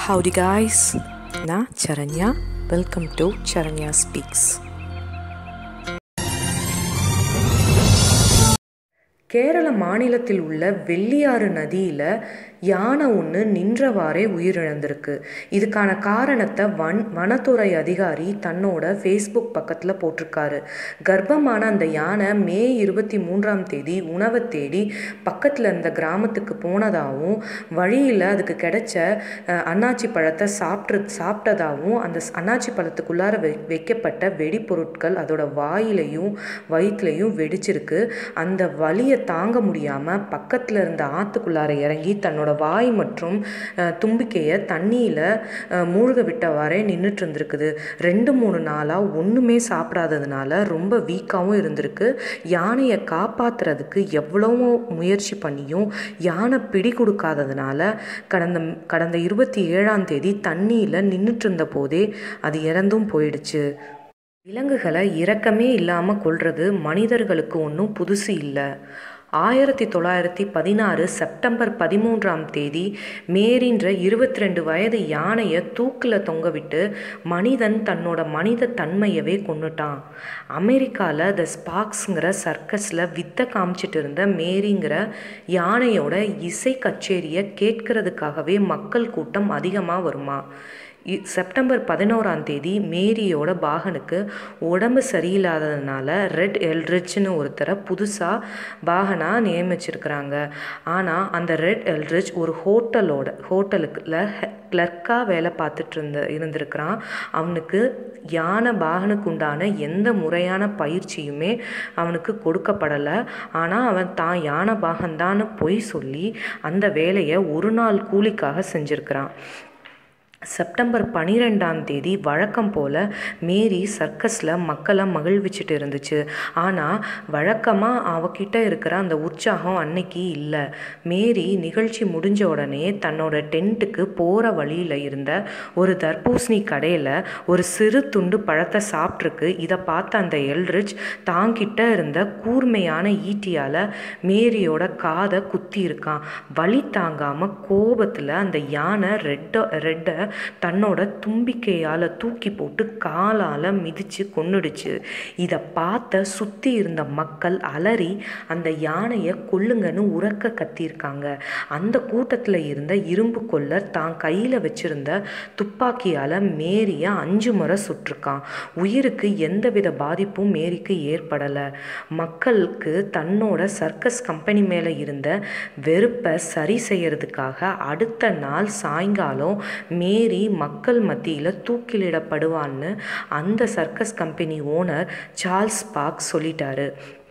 Howdy guys, நான் Saranya welcome to Saranya speaks Kerala மாநிலத்தில் உள்ள வெள்ளியாறு நதியில் யானை ஒன்று நின்றவாறே உயிரிழந்திருக்கு இதுக்கான காரணத்தை வன் வனத்துறை அதிகாரி தன்னோட ஃபேஸ்புக் பக்கத்தில் போட்டிருக்காரு கர்ப்பமான அந்த யானை மே இருபத்தி மூன்றாம் தேதி உணவை தேடி பக்கத்தில் இருந்த கிராமத்துக்கு போனதாகவும் வழியில் அதுக்கு கிடைச்ச அஹ், அன்னாச்சி பழத்தை சாப்பிட்டு சாப்பிட்டதாகவும் அந்த ஸ்- அன்னாச்சி பழத்துக்குள்ளார வை வைக்கப்பட்ட வெடிப்பொருட்கள் அதோட வாயிலையும் வயிற்றுலையும் வெடிச்சிருக்கு அந்த வலியை தாங்க முடியாமல் பக்கத்தில் இருந்த ஆற்றுக்குள்ளார இறங்கி தன்னோட வாய் மற்றும் அஹ், தும்பிக்கையை தண்ணியில் மூழ்க விட்டவாறே நின்றுட்டு இருந்திருக்குது ரெண்டு மூணு நாளாக ஒன்றுமே சாப்பிடாததுனால ரொம்ப வீக்காகவும் இருந்திருக்கு யானையை காப்பாத்துறதுக்கு எவ்வளவோ முயற்சி பண்ணியும் யானை பிடி கொடுக்காததுனால கடந்த கடந்த இருபத்தி ஏழாம் தேதி தண்ணியில் நின்றுட்டு இருந்த போதே அது இறந்தும் போயிடுச்சு விலங்குகளை இரக்கமே இல்லாமல் கொல்றது மனிதர்களுக்கு ஒன்றும் புதுசு இல்லை ஆயிரத்தி தொள்ளாயிரத்தி பதினாறு செப்டம்பர் பதிமூன்றாம் தேதி மேரின்ற இருபத்தி ரெண்டு வயது யானையை தூக்கில் தொங்கவிட்டு மனிதன் தன்னோட மனித தன்மையவே கொன்னுட்டான் அமெரிக்காவில் த ஸ்பாக்ஸுங்கிற சர்க்கஸில் வித்தை காமிச்சிட்டு இருந்த மேரிங்கிற யானையோட இசை கச்சேரியை கேட்கறதுக்காகவே மக்கள் கூட்டம் அதிகமாக வருமா இ- செப்டம்பர் பதினோராம் தேதி மேரியோட பாகனுக்கு உடம்பு சரியில்லாததுனால ரெட் எல்ரிச்னு ஒருத்தரை புதுசாக பாகனாக நியமிச்சிருக்கிறாங்க ஆனால் அந்த ரெட் எல்ரிச் ஒரு ஹோட்டலோட ஹோட்டலுக்குள்ள கிளர்க்காக வேலை பார்த்துட்டு இருந்த இருந்திருக்கிறான் அவனுக்கு யானை பாகனுக்கு உண்டான எந்த முறையான பயிற்சியுமே அவனுக்கு கொடுக்கப்படலை ஆனால் அவன் தான் யானை பாகன்தான்னு பொய் சொல்லி அந்த வேலையை ஒரு நாள் கூலிக்காக செஞ்சுருக்கிறான் செப்டம்பர் பன்னிரெண்டாம் தேதி வழக்கம் போல் மேரி சர்க்கஸில் மக்களை மகிழ்விச்சிட்டு இருந்துச்சு ஆனால் வழக்கமாக அவகிட்ட இருக்கிற அந்த உற்சாகம் அன்னைக்கு இல்லை மேரி நிகழ்ச்சி முடிஞ்ச உடனே தன்னோட டென்ட்டுக்கு போகிற வழியில் இருந்த ஒரு தர்பூசணி கடையில் ஒரு சிறு துண்டு பழத்தை சாப்பிட்ருக்கு இதை பார்த்த அந்த எல்ரிச் தாங்கிட்ட இருந்த கூர்மையான ஈட்டியால் மேரியோட காதை குத்தி இருக்கான் வலி தாங்காமல் கோபத்தில் அந்த யானை ரெட்ட ரெட்டை தன்னோட தும்பிக்கையால் தூக்கி போட்டு காலால் மிதித்து கொன்னுடுச்சு இதை பார்த்த சுற்றி இருந்த மக்கள் அலறி அந்த யானையை கொல்லுங்கன்னு உறக்க கத்தியிருக்காங்க அந்த கூட்டத்தில் இருந்த இரும்பு கொல்லர் தான் கையில் வச்சிருந்த துப்பாக்கியால் மேரியை அஞ்சு முறை சுட்டிருக்கான் உயிருக்கு எந்தவித பாதிப்பும் மேரிக்கு ஏற்படலை மக்களுக்கு தன்னோட சர்க்கஸ் கம்பெனி மேலே இருந்த வெறுப்பை சரி செய்யறதுக்காக அடுத்த நாள் சாயங்காலம் மேரி மக்கள் மத்தியில் தூக்கிலிடப்படுவான்னு அந்த circus company owner Charles Park சொல்லிட்டாரு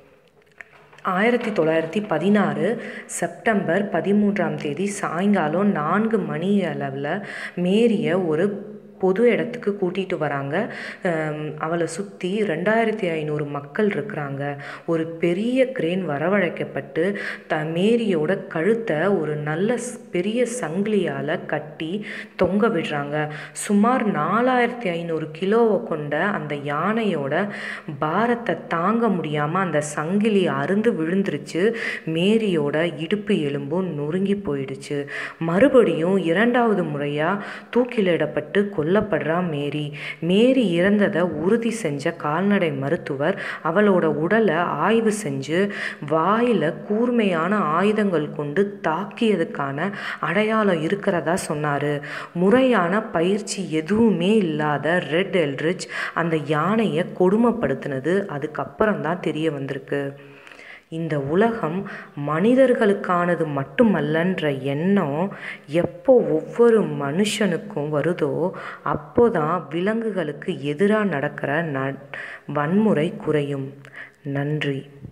ஆயிரத்தி தொள்ளாயிரத்தி பதினாறு செப்டம்பர் பதிமூன்றாம் தேதி சாயங்காலம் நான்கு மணி அளவில் மேரியை ஒரு பொது இடத்துக்கு கூட்டிகிட்டு வராங்க அம், அவளை சுற்றி ரெண்டாயிரத்தி ஐநூறு மக்கள் இருக்கிறாங்க ஒரு பெரிய கிரேன் வரவழைக்கப்பட்டு த மேரியோட கழுத்தை ஒரு நல்ல ஸ்- பெரிய சங்கிலியால் கட்டி தொங்க விடுறாங்க சுமார் நாலாயிரத்தி ஐநூறு கிலோவை கொண்ட அந்த யானையோட பாரத்தை தாங்க முடியாமல் அந்த சங்கிலி அருந்து விழுந்துருச்சு மேரியோட இடுப்பு எலும்பும் நொறுங்கி போயிடுச்சு மறுபடியும் இரண்டாவது முறையாக தூக்கிலிடப்பட்டு கொல்லப்படுறா மேரி மேரி இறந்ததை உறுதி செஞ்ச கால்நடை மருத்துவர் அவளோட உடலை ஆய்வு செஞ்சு வாயில் கூர்மையான ஆயுதங்கள் கொண்டு தாக்கியதுக்கான அடையாளம் இருக்கிறதா சொன்னார் முறையான பயிற்சி எதுவுமே இல்லாத ரெட் எல்ரிச் அந்த யானையை கொடுமைப்படுத்தினது அதுக்கப்புறம் தான் தெரிய வந்திருக்கு இந்த உலகம் மனிதர்களுக்கானது மட்டுமல்லன்ற எண்ணம் எப்போ ஒவ்வொரு மனுஷனுக்கும் வருதோ அப்போதான் விலங்குகளுக்கு எதிராக நடக்கிற ந வன்முறை குறையும் நன்றி